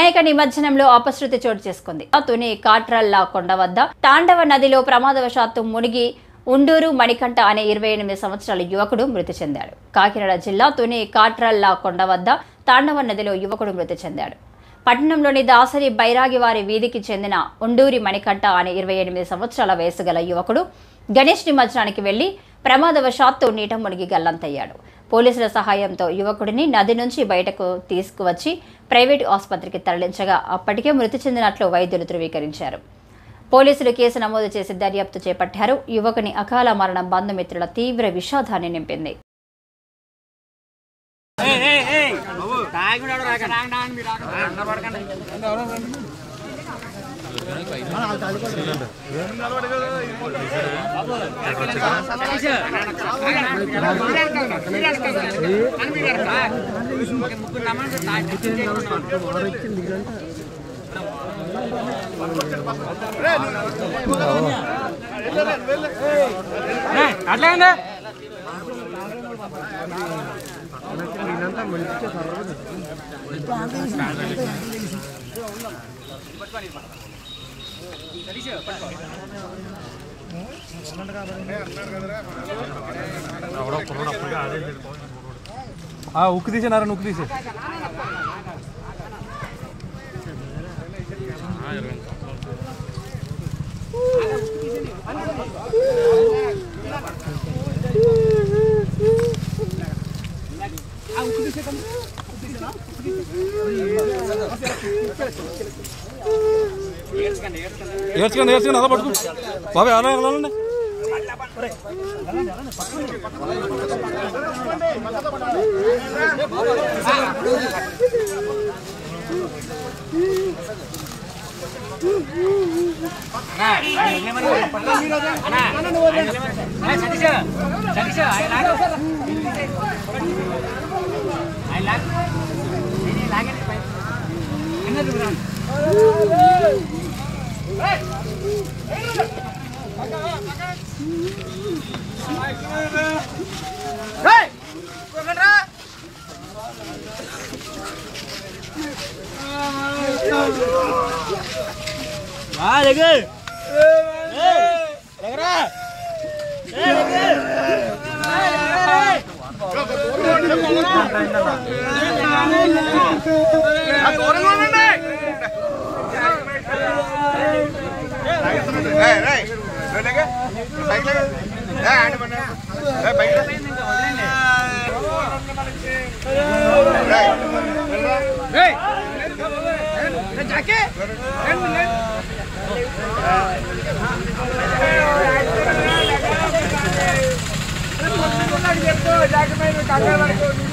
వినాయక నిమజ్జనంలో అపశృతి చోటు చేసుకుంది తుని కాట్రల్లా కొండ వద్ద తాండవ నదిలో ప్రమాదవశాత్తు మునిగి ఉండూరు మణికంఠ అనే ఇరవై ఎనిమిది సంవత్సరాల యువకుడు మృతి చెందాడు కాకినాడ జిల్లా తుని కాట్రల్లా కొండ వద్ద తాండవ నదిలో యువకుడు మృతి చెందాడు పట్టణంలోని దాసరి బైరాగివారి వీధికి చెందిన ఉండూరి మణికంఠ అనే ఇరవై ఎనిమిది సంవత్సరాల వయసు గల యువకుడు గణేష్ నిమజ్జనానికి వెళ్లి ప్రమాదవశాత్తు నీట మునిగి గల్లంతయ్యాడు పోలీసుల సహాయంతో యువకుడిని నది నుంచి బయటకు తీసుకువచ్చి ప్రైవేటు ఆసుపత్రికి తరలించగా అప్పటికే మృతి చెందినట్లు వైద్యులు ధృవీకరించారు పోలీసులు కేసు నమోదు చేసి దర్యాప్తు చేపట్టారు యువకుని అకాల మరణం బంధుమిత్రుల తీవ్ర విషాదాన్ని నింపింది అట్లా ఉక్కు తీసినారా ఉక్కు తీసే ఏడ్చుకోండి ఏడ్చుకోండి అలా పట్టుకో బాబాయ్ అలా వెళ్ళాలండి జాకెట్